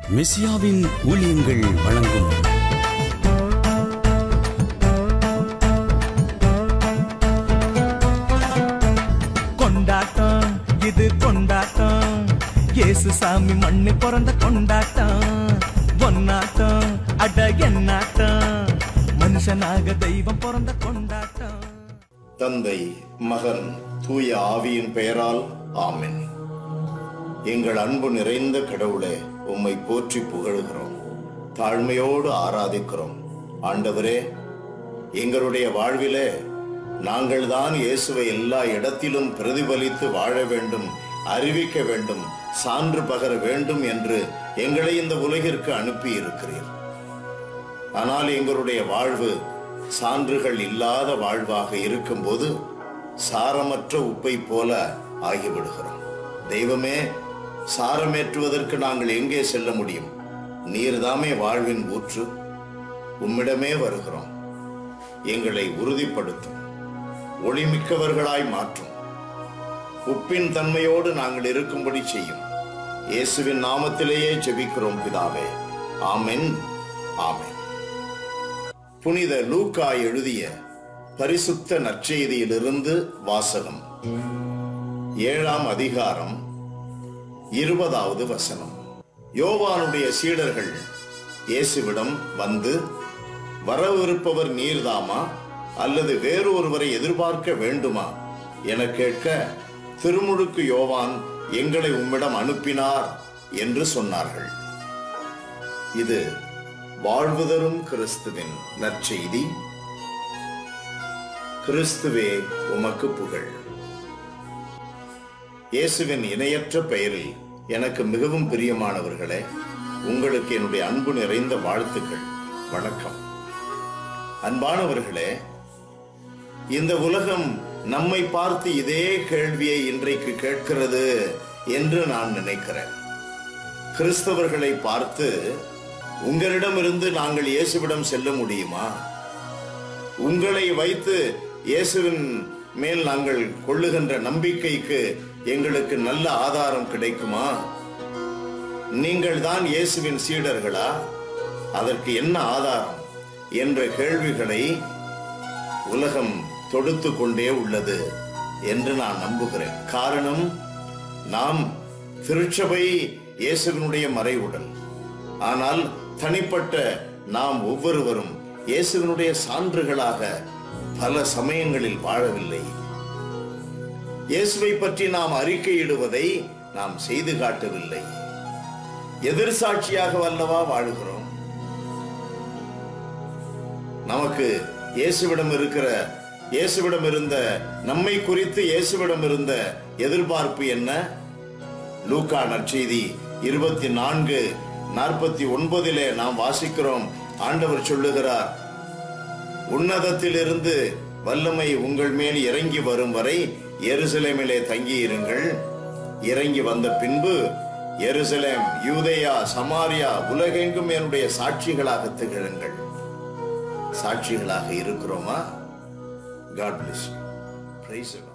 மெசியாவின் ஊழியங்கள் வழங்கும் கொண்டாட்டம் இது கொண்டாட்டம் இயேசு சாமி மண்ணு பிறந்த கொண்டாட்டம் பொன்னாட்டம் அட என்னாட்டம் மனுஷனாக தெய்வம் பிறந்த கொண்டாட்டம் தந்தை மகன் தூய ஆவியின் பெயரால் ஆமென் எங்கள் அன்பு நிறைந்த கடவுளே உம்மை போற்றி புகழுகிறோம் தாழ்மையோடு ஆராதிக்கிறோம் ஆண்டவரே எங்களுடைய வாழ்விலே நாங்கள் தான் இயேசுவை எல்லா இடத்திலும் பிரதிபலித்து வாழ வேண்டும் அறிவிக்க வேண்டும் சான்று பகர வேண்டும் என்று எங்களை இந்த உலகிற்கு அனுப்பி இருக்கிறீர் ஆனால் எங்களுடைய வாழ்வு சான்றுகள் இல்லாத வாழ்வாக இருக்கும்போது சாரமற்ற உப்பை போல ஆகிவிடுகிறோம் தெய்வமே சாரமேற்றுவதற்கு நாங்கள் எங்கே செல்ல முடியும் நீர்தாமே வாழ்வின் ஊற்று உம்மிடமே வருகிறோம் எங்களை உறுதிப்படுத்தும் ஒளிமிக்கவர்களாய் மாற்றும் உப்பின் தன்மையோடு நாங்கள் இருக்கும்படி செய்யும் இயேசுவின் நாமத்திலேயே ஜெபிக்கிறோம் பிதாவே ஆமென் ஆமென் புனித லூக்கா எழுதிய பரிசுத்த நற்செய்தியிலிருந்து வாசகம் ஏழாம் அதிகாரம் இருபதாவது வசனம் யோவானுடைய சீடர்கள் இயேசுவிடம் வந்து வரவிருப்பவர் நீர்தாமா அல்லது வேறு ஒருவரை எதிர்பார்க்க வேண்டுமா என கேட்க திருமுழுக்கு யோவான் எங்களை உம்மிடம் அனுப்பினார் என்று சொன்னார்கள் இது வாழ்வு தரும் கிறிஸ்துவின் நற்செய்தி கிறிஸ்துவே உமக்கு புகழ் இயேசுவின் இணையற்ற பெயரில் எனக்கு மிகவும் பிரியமானவர்களே உங்களுக்கு என்னுடைய அன்பு நிறைந்த வாழ்த்துக்கள் வணக்கம் அன்பானவர்களே இந்த உலகம் நம்மை பார்த்து இதே கேள்வியை இன்றைக்கு கேட்கிறது என்று நான் நினைக்கிறேன் கிறிஸ்தவர்களை பார்த்து உங்களிடமிருந்து நாங்கள் இயேசுவிடம் செல்ல முடியுமா உங்களை வைத்து இயேசுவின் மேல் நாங்கள் கொள்ளுகின்ற நம்பிக்கைக்கு எங்களுக்கு நல்ல ஆதாரம் கிடைக்குமா நீங்கள் தான் இயேசுவின் சீடர்களா அதற்கு என்ன ஆதாரம் என்ற கேள்விகளை உலகம் தொடுத்து கொண்டே உள்ளது என்று நான் நம்புகிறேன் காரணம் நாம் திருச்சபை இயேசுவினுடைய மறைவுடல் ஆனால் தனிப்பட்ட நாம் ஒவ்வொருவரும் இயேசுவினுடைய சான்றுகளாக பல சமயங்களில் வாழவில்லை இயேசுவை பற்றி நாம் அறிக்கையிடுவதை நாம் செய்து காட்டவில்லை எதிர்சாட்சியாக வல்லவா வாழுகிறோம் நமக்கு இயேசுவிடம் இருக்கிற இயேசுவிடம் இருந்த நம்மை குறித்து இயேசுவிடம் இருந்த எதிர்பார்ப்பு என்ன லூக்கா நற்செய்தி இருபத்தி நான்கு நாற்பத்தி ஒன்பதிலே நாம் வாசிக்கிறோம் ஆண்டவர் சொல்லுகிறார் உன்னதத்திலிருந்து வல்லமை உங்கள் மேல் இறங்கி வரும் வரை எருசலேமிலே தங்கியிருங்கள் இறங்கி வந்த பின்பு எருசலேம் யூதேயா சமாரியா உலகெங்கும் என்னுடைய சாட்சிகளாக திகழுங்கள் சாட்சிகளாக இருக்கிறோமா காட் பிளஸ் பிரைஸ்